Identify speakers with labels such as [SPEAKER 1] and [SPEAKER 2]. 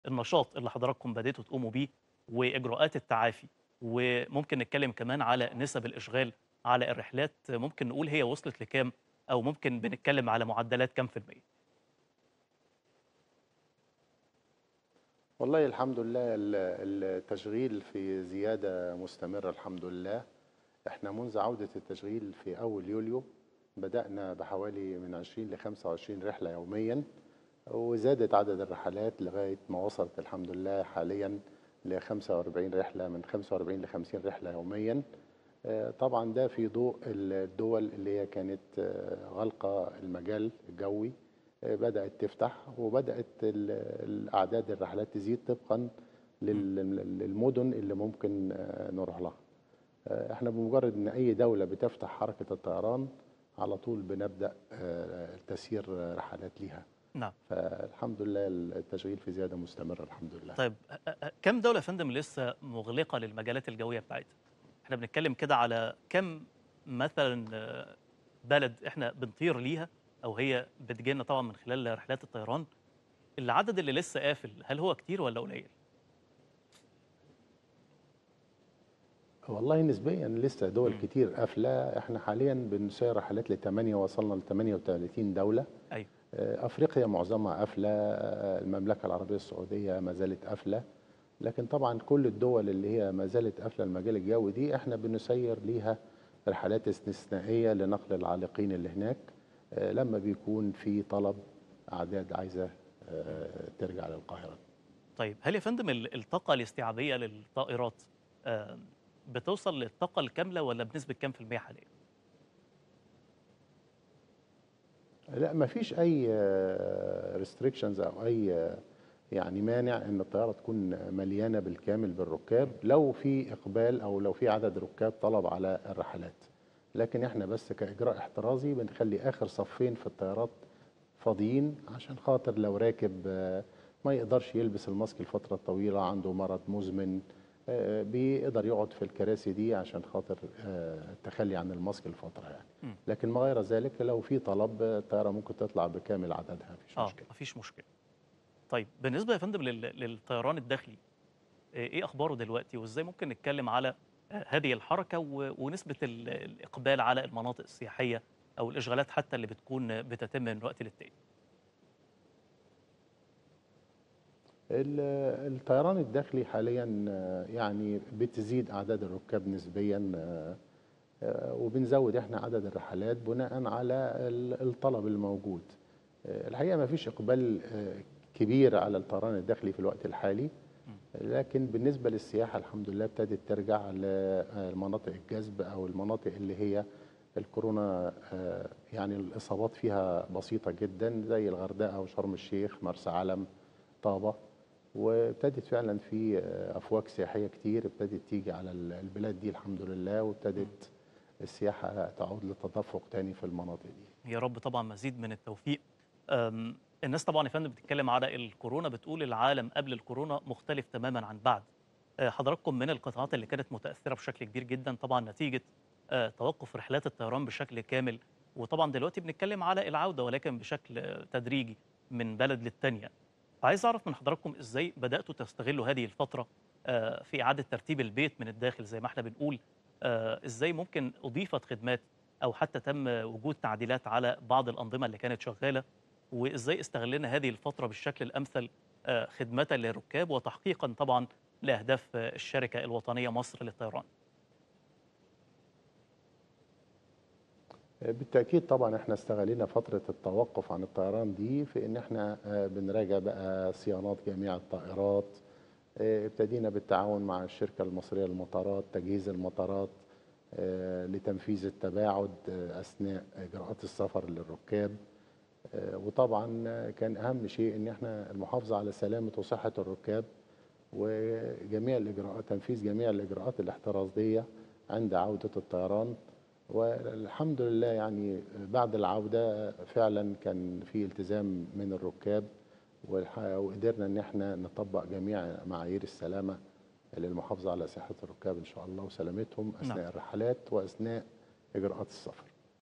[SPEAKER 1] النشاط اللي حضراتكم بديتوا تقوموا بيه واجراءات التعافي وممكن نتكلم كمان على نسب الاشغال على الرحلات ممكن نقول هي وصلت لكام او ممكن بنتكلم على معدلات كام في المية
[SPEAKER 2] والله الحمد لله ال- التشغيل في زيادة مستمرة الحمد لله احنا منذ عودة التشغيل في أول يوليو بدأنا بحوالي من 20 ل 25 رحلة يوميا وزادت عدد الرحلات لغاية ما وصلت الحمد لله حاليا ل 45 رحلة من 45 ل 50 رحلة يوميا آه، طبعا ده في ضوء الدول اللي هي كانت آه، غلقة المجال الجوي آه، بدأت تفتح وبدأت ال- الأعداد الرحلات تزيد طبقا لل- للمدن اللي ممكن آه، نروح لها آه، احنا بمجرد ان اي دولة بتفتح حركة الطيران على طول بنبدأ آه، تسيير آه، رحلات ليها
[SPEAKER 1] نعم
[SPEAKER 2] فالحمد لله التشغيل في زيادة مستمرة الحمد لله
[SPEAKER 1] طيب أ- أ- كم دولة يا فندم لسه مغلقة للمجالات الجوية بتاعتها؟ احنا بنتكلم كده على كم مثلا آه، بلد احنا بنطير ليها او هي بتجينا طبعا من خلال رحلات الطيران العدد اللي لسه قافل هل هو كتير ولا قليل؟
[SPEAKER 2] والله نسبيا لسه دول
[SPEAKER 1] مم.
[SPEAKER 2] كتير قافلة احنا حاليا بنسير رحلات ل 8 وصلنا ل 38 دولة
[SPEAKER 1] ايوه
[SPEAKER 2] آه، افريقيا معظمها قافلة آه، المملكة العربية السعودية ما زالت قافلة لكن طبعا كل الدول اللي هي ما زالت قافلة المجال الجوي دي احنا بنسير ليها رحلات استثنائية لنقل العالقين اللي هناك آه، لما بيكون في طلب اعداد عايزة آه، ترجع للقاهرة
[SPEAKER 1] طيب هل يا فندم ال- الطاقة الاستيعابية للطائرات آه، بتوصل للطاقة الكاملة ولا بنسبة كام في المية حاليا؟
[SPEAKER 2] لا ما فيش اي ريستريكشنز او اي آه، يعني مانع ان الطياره تكون مليانه بالكامل بالركاب لو في اقبال او لو في عدد ركاب طلب على الرحلات لكن احنا بس كاجراء احترازي بنخلي اخر صفين في الطيارات فاضيين عشان خاطر لو راكب آه، ما يقدرش يلبس الماسك الفتره الطويله عنده مرض مزمن آه، بيقدر يقعد في الكراسي دي عشان خاطر آه، التخلي عن الماسك لفتره يعني
[SPEAKER 1] مم.
[SPEAKER 2] لكن ما غير ذلك لو في طلب الطياره ممكن تطلع بكامل عددها مفيش
[SPEAKER 1] اه
[SPEAKER 2] مشكله
[SPEAKER 1] مفيش مشكلة طيب بالنسبة يا فندم لل- للطيران الداخلي آه، ايه اخباره دلوقتي وازاي ممكن نتكلم على آه، هذه الحركة و- ونسبة ال- الاقبال على المناطق السياحية او الاشغالات حتى اللي بتكون بتتم من وقت للتاني
[SPEAKER 2] ال- الطيران الداخلي حاليا آه، يعني بتزيد اعداد الركاب نسبيا آه، آه، وبنزود احنا عدد الرحلات بناء على ال- الطلب الموجود آه، الحقيقه ما فيش اقبال آه، كبير على الطيران الداخلي في الوقت الحالي لكن بالنسبه للسياحه الحمد لله ابتدت ترجع لمناطق الجذب او المناطق اللي هي الكورونا آه، يعني الاصابات فيها بسيطه جدا زي الغردقه وشرم الشيخ مرسى علم طابه وابتدت فعلا في آه، افواج سياحيه كتير ابتدت تيجي على ال- البلاد دي الحمد لله وابتدت السياحه تعود للتدفق تاني في المناطق دي
[SPEAKER 1] يا رب طبعا مزيد من التوفيق أم، الناس طبعا يا فندم بتتكلم على الكورونا بتقول العالم قبل الكورونا مختلف تماما عن بعد أه، حضراتكم من القطاعات اللي كانت متاثره بشكل كبير جدا طبعا نتيجه أه، توقف رحلات الطيران بشكل كامل وطبعا دلوقتي بنتكلم على العوده ولكن بشكل أه، تدريجي من بلد للتانيه فعايز اعرف من حضراتكم ازاي بداتوا تستغلوا هذه الفتره أه، في اعاده ترتيب البيت من الداخل زي ما احنا بنقول أه، ازاي ممكن اضيفت خدمات او حتى تم وجود تعديلات على بعض الانظمه اللي كانت شغاله وازاي استغلنا هذه الفتره بالشكل الامثل آه، خدمه للركاب وتحقيقا طبعا لاهداف آه، الشركه الوطنيه مصر للطيران
[SPEAKER 2] بالتأكيد طبعا احنا استغلينا فترة التوقف عن الطيران دي في ان احنا آه، بنراجع بقى صيانات جميع الطائرات آه، ابتدينا بالتعاون مع الشركة المصرية للمطارات تجهيز المطارات آه، لتنفيذ التباعد آه، أثناء إجراءات السفر للركاب آه، وطبعا آه، كان أهم شيء ان احنا المحافظة على سلامة وصحة الركاب وجميع الإجراءات تنفيذ جميع الإجراءات الاحترازية عند عودة الطيران والحمد لله يعني بعد العودة فعلا كان في التزام من الركاب والح- وقدرنا ان احنا نطبق جميع معايير السلامة للمحافظة على صحة الركاب ان شاء الله وسلامتهم اثناء
[SPEAKER 1] نعم.
[SPEAKER 2] الرحلات واثناء اجراءات السفر